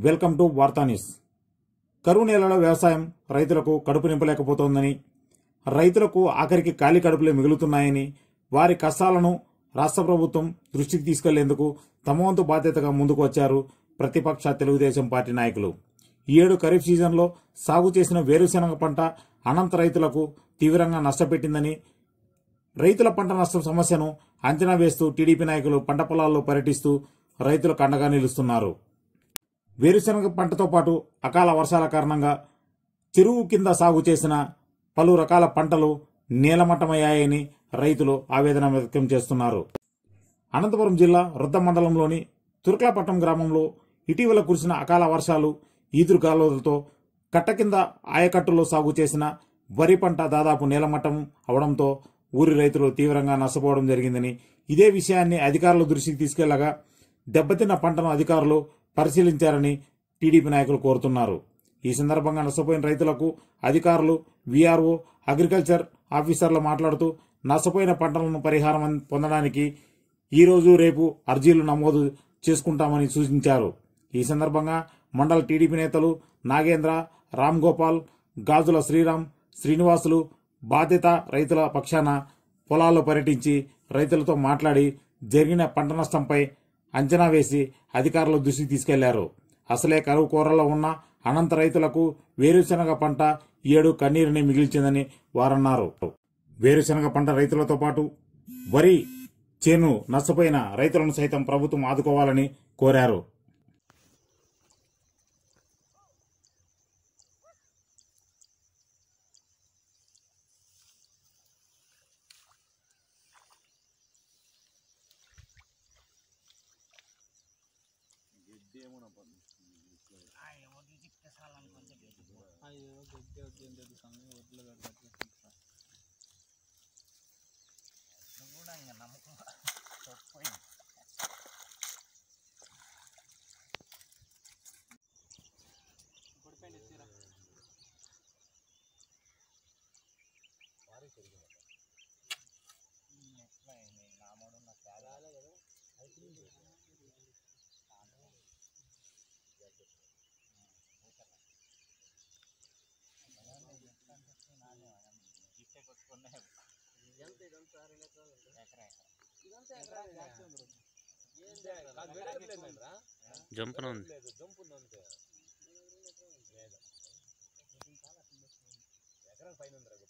welcome to వార్తా news కరువు నేలలో వ్యవసాయం రైతులకు కడుపు నింపలేకపోతోందని రైతులకు ఆఖరికి ఖాళీ కడుపులే మిగులుతున్నాయని వారి కష్టాలను రాష్ట్ర ప్రభుత్వం దృష్టికి తీసుకెళ్లేందుకు తమ వంతు బాధ్యతగా ముందుకు వచ్చారు ప్రతిపక్ష తెలుగుదేశం పార్టీ నాయకులు ఈ ఏడు ఖరీఫ్ సీజన్లో సాగు చేసిన వేరుశెనగ పంట అనంత రైతులకు తీవ్రంగా నష్టపెట్టిందని రైతుల పంట నష్టం సమస్యను అంచనా వేస్తూ టీడీపీ నాయకులు పంట పొలాల్లో పర్యటిస్తూ రైతులకు అండగా నిలుస్తున్నారు వేరుశనగ పంటతో పాటు అకాల వర్షాల కారణంగా చెరువు కింద సాగు చేసిన పలు రకాల పంటలు నీలమట్టమయ్యాయని రైతులు ఆవేదన వ్యక్తం చేస్తున్నారు అనంతపురం జిల్లా వృద్ధ మండలంలోని తుర్కలాపట్నం గ్రామంలో ఇటీవల కురిసిన అకాల వర్షాలు ఈదురు గాలులతో కట్ట కింద ఆయకట్టులో సాగు చేసిన వరి పంట దాదాపు నీలమట్టం అవడంతో ఊరి రైతులు తీవ్రంగా నష్టపోవడం జరిగిందని ఇదే విషయాన్ని అధికారుల దృష్టికి తీసుకెళ్లగా దెబ్బతిన్న పంటను అధికారులు పరిశీలించారని టీడీపీ నాయకులు కోరుతున్నారు ఈ సందర్భంగా నష్టపోయిన రైతులకు అధికారులు వీఆర్ఓ అగ్రికల్చర్ ఆఫీసర్లు మాట్లాడుతూ నష్టపోయిన పంటలను పరిహారం అన్- పొందడానికి ఈ రోజు రేపు అర్జీలు నమోదు చేసుకుంటామని సూచించారు ఈ సందర్భంగా మండల టీడీపీ నేతలు నాగేంద్ర రామ్ గోపాల్ గాజుల శ్రీరామ్ శ్రీనివాసులు బాధిత రైతుల పక్షాన పొలాల్లో పర్యటించి రైతులతో మాట్లాడి జరిగిన పంట నష్టంపై అంచనా వేసి అధికారుల దృష్టికి తీసుకెళ్లారు అసలే కరువు కూరలో ఉన్న అనంత రైతులకు వేరుశనగ పంట ఏడు కన్నీరుని మిగిల్చిందని వారన్నారు వేరుశనగ పంట రైతులతో పాటు వరి చేను నష్టపోయిన రైతులను సైతం ప్రభుత్వం ఆదుకోవాలని కోరారు అయ్యో గడ్డి వద్దు ఏం లేదు స్వామి వడ్లు కట్టట్లు పడిపోయింది తీరా జంపన ఉంది ఎకరం పైన ఉందిరా